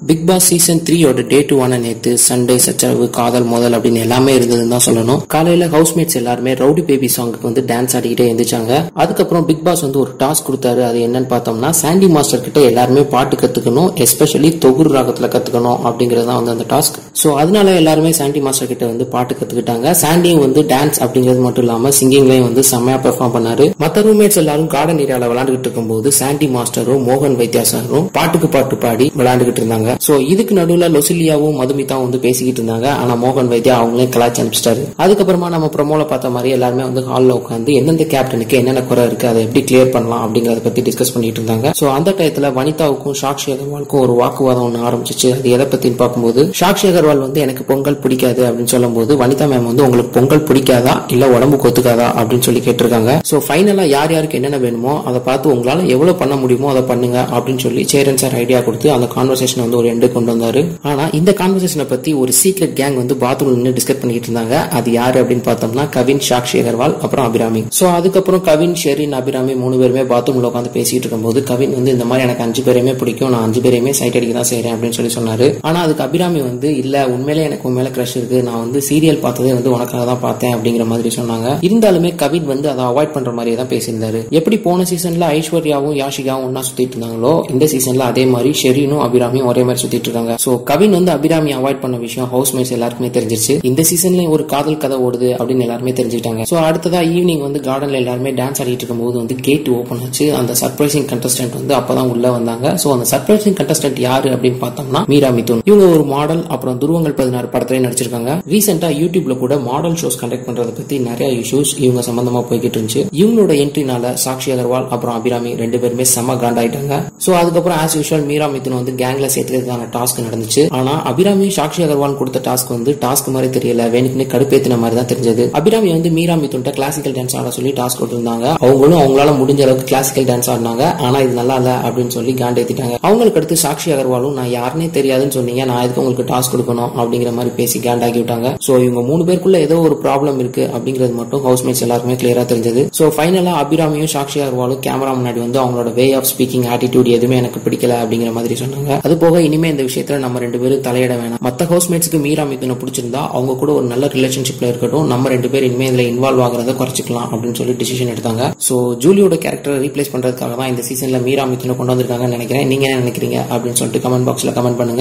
big Boss season த்ரீயோட டே two ஆன நேத்து சண்டே சச்சரவு காதல் மோதல் அப்படின்னு எல்லாமே இருந்ததுன்னு தான் சொல்லணும் காலையில ஹவுஸ்மேட்ஸ் எல்லாருமே ரவுடி பேபி சாங்குக்கு வந்து டான்ஸ் ஆடிக்கிட்டே எழுந்திரிச்சாங்க அதுக்கப்புறம் பிக் பாஸ் வந்து ஒரு டாஸ்க் கொடுத்தாரு அது என்னன்னு பார்த்தோம்னா சாண்டி மாஸ்டர் கிட்ட எல்லாருமே பாட்டு கத்துக்கணும் எஸ்பெஷலி தொகுர் ராகத்துல கத்துக்கணும் அப்படிங்கிறது தான் வந்து அந்த டாஸ்க் ஸோ அதனால எல்லாருமே சாண்டி மாஸ்டர் கிட்ட வந்து பாட்டு கத்துக்கிட்டாங்க சாண்டியும் வந்து டான்ஸ் அப்படிங்கிறது மட்டும் இல்லாம சிங்கிங்லயும் வந்து செம்மையா பெர்ஃபார்ம் பண்ணாரு மற்ற ரூம்மேட்ஸ் எல்லாரும் கார்டன் ஏரியால விளையாண்டுகிட்டு இருக்கும்போது சாண்டி மாஸ்டரும் மோகன் வைத்தியாசாரும் பாட்டுக்கு பாட்டு பாடி விளையாண்டுகிட்டு இருந்தாங்க சோ இதுக்கு நடுவுல லொசிலியாவும் மதுமிதாவும் வந்து பேசிக்கிட்டு இருந்தாங்க ஆனா மோகன் வைத்தியா அவங்களே கலாச்சி அனுப்பிச்சிட்டாரு அதுக்கப்புறமா நம்ம ப்ரொமோல பார்த்த மாதிரி எல்லாருமே வந்து ஹால்ல உட்காந்து எந்தெந்த கேப்டனுக்கு என்னென்ன குறை இருக்கு அதை எப்படி கிளியர் பண்ணலாம் அப்படிங்கறத பத்தி டிஸ்கஸ் பண்ணிட்டு இருந்தாங்க சோ அந்த டயத்துல வனிதாவுக்கும் சாக்ஷி அகர்வாலுக்கும் ஒரு வாக்குவாதம் ஒன்று ஆரம்பிச்சிச்சு அது எதை பத்தின்னு பார்க்கும்போது சாக்ஷி அகர்வால் வந்து எனக்கு பொங்கல் பிடிக்காது அப்படின்னு சொல்லும்போது வனிதா மேம் வந்து உங்களுக்கு பொங்கல் பிடிக்காதா இல்ல உடம்பு கொத்துக்காதா அப்படின்னு சொல்லி கேட்டிருக்காங்க சோ ஃபைனலா யார் யாருக்கு என்னென்ன வேணுமோ அதை பார்த்து உங்களால எவ்வளவு பண்ண முடியுமோ அதை பண்ணுங்க அப்படின்னு சொல்லி சேரன் சார் ஐடியா கொடுத்து அந்த கான்வர்சேஷன் வந்து ஒரு எண்டு கொண்டு வந்தாரு ஆனா இந்த கான்வர்சேஷனை பத்தி ஒரு சீக்ரெட் கேங் வந்து பாத்ரூம்ல நின்று டிஸ்கஸ் பண்ணிட்டு இருந்தாங்க அது யாரு அப்படின்னு பார்த்தோம்னா கவின் சாக்ஷி அகர்வால் அப்புறம் அபிராமி சோ அதுக்கப்புறம் கவின் ஷெரின் அபிராமி மூணு பேருமே பாத்ரூம்ல உட்காந்து பேசிட்டு இருக்கும்போது கவின் வந்து இந்த மாதிரி எனக்கு அஞ்சு பேரையுமே பிடிக்கும் நான் அஞ்சு பேரையுமே சைட் அடிக்க தான் செய்றேன் அப்படின்னு சொல்லி சொன்னாரு ஆனா அதுக்கு அபிராமி வந்து இல்ல உண்மையிலே எனக்கு உன் மேல கிரஷ் இருக்கு நான் வந்து சீரியல் பார்த்ததே வந்து உனக்காக தான் பார்த்தேன் அப்படிங்கிற மாதிரி சொன்னாங்க இருந்தாலுமே கவின் வந்து அதை அவாய்ட் பண்ற மாதிரியே தான் பேசியிருந்தாரு எப்படி போன சீசன்ல ஐஸ்வர்யாவும் யாஷிகாவும் ஒன்னா சுத்திட்டு இருந்தாங்களோ இந்த சீசன்ல அதே மாதிரி ஷெரீனும் அபிராமியும் ஒரே மாதிரி சுத்திட்டு இருக்காங்க சோ கவின் வந்து அபிராமி அவாய்ட் பண்ண விஷயம் ஹவுஸ் மேட்ஸ் எல்லாருக்குமே தெரிஞ்சிருச்சு இந்த சீசன்லயும் ஒரு காதல் கதை ஓடுது அப்படின்னு எல்லாருமே தெரிஞ்சுக்கிட்டாங்க சோ அடுத்ததா ஈவினிங் வந்து கார்டன்ல எல்லாருமே டான்ஸ் ஆடிட்டு இருக்கும்போது வந்து கேட் ஓபன் ஆச்சு அந்த சர்ப்ரைசிங் கண்டஸ்டன்ட் வந்து அப்பதான் உள்ள வந்தாங்க சோ அந்த சர்ப்ரைசிங் கண்டஸ்டன்ட் யாரு அப்படின்னு பார்த்தோம்னா மீரா மிதுன் இவங்க ஒரு மாடல் அப்புறம் துருவங்கள் பதினாறு படத்துலயும் நடிச்சிருக்காங்க ரீசெண்டா யூடியூப்ல கூட மாடல் ஷோஸ் கண்டக்ட் பண்றதை பத்தி நிறைய இஷ்யூஸ் இவங்க சம்பந்தமா போய்கிட்டு இருந்துச்சு இவங்களோட என்ட்ரினால சாக்ஷி அகர்வால் அப்புறம் அபிராமி ரெண்டு பேருமே செம்ம காண்டாயிட்டாங்க சோ அதுக்கப்புறம் ஆஸ் யூஷுவல் மீரா மிதுன் வந்து கேங்ல சேர்த்துக்கிறதுக்கான டாஸ்க் நடந்துச்சு ஆனா அபிராமி சாக்ஷி அகர்வால் கொடுத்த டாஸ்க் வந்து டாஸ்க் மாதிரி தெரியல வேணுக்குன்னு கடுப்பேத்தின மாதிரி தான் தெரிஞ்சது அபிராமி வந்து மீரா மிதுன்ட்ட கிளாசிக்கல் டான்ஸ் ஆட சொல்லி டாஸ்க் கொடுத்திருந்தாங்க அவங்களும் அவங்களால முடிஞ்ச அளவுக்கு கிளாசிக்கல் டான்ஸ் ஆடினாங்க ஆனா இது நல்லா இல்ல அப்படின்னு சொல்லி காண்டேத்திட்டாங்க அவங்களுக்கு அடுத்து சாக்ஷி அகர்வாலும் நான் யாருனே தெரியாதுன்னு சொன்னீங்க நான் எதுக்கு உங்களுக்கு டாஸ்க் கொடுக்கணும் அப்படிங்கிற மாதிரி பேசி காண்டாக்கி விட்டாங்க சோ இவங்க மூணு பேருக்குள்ள ஏதோ ஒரு ப்ராப்ளம் இருக்கு அப்படிங்கிறது மட்டும் ஹவுஸ்மேட்ஸ் எல்லாருமே கிளியரா தெரிஞ்சது சோ ஃபைனலா அபிராமியும் சாக்ஷி அகர்வாலும் கேமரா முன்னாடி வந்து அவங்களோட வே ஆஃப் ஸ்பீக்கிங் ஆட்டிடியூட் எதுவுமே எனக்கு பிடிக்கல அப்படிங்கிற மாதிரி சொன்னாங்க அது போக இனிமே இந்த விஷயத்துல நம்ம ரெண்டு பேரும் தலையிட வேணாம் மத்த ஹவுஸ்மேட்ஸ்க்கு மீரா மிதுனை பிடிச்சிருந்தா அவங்க கூட ஒரு நல்ல ரிலேஷன்ஷிப்ல இருக்கட்டும் நம்ம ரெண்டு பேரும் இனிமே இதுல இன்வால்வ் ஆகிறத குறைச்சிக்கலாம் அப்படின்னு சொல்லி டிசிஷன் எடுத்தாங்க சோ ஜூலியோட கேரக்டரை ரீப்ளேஸ் பண்றதுக்காக தான் இந்த சீசன்ல மீரா மிதுனை கொண்டு வந்திருக்காங்கன்னு நினைக்கிறேன் நீங்க என்ன நினைக்கிறீங்க அப்படின்னு சொல்லிட்டு கமெண்ட் பாக்ஸ்ல கமெண்ட் பண்ணுங்க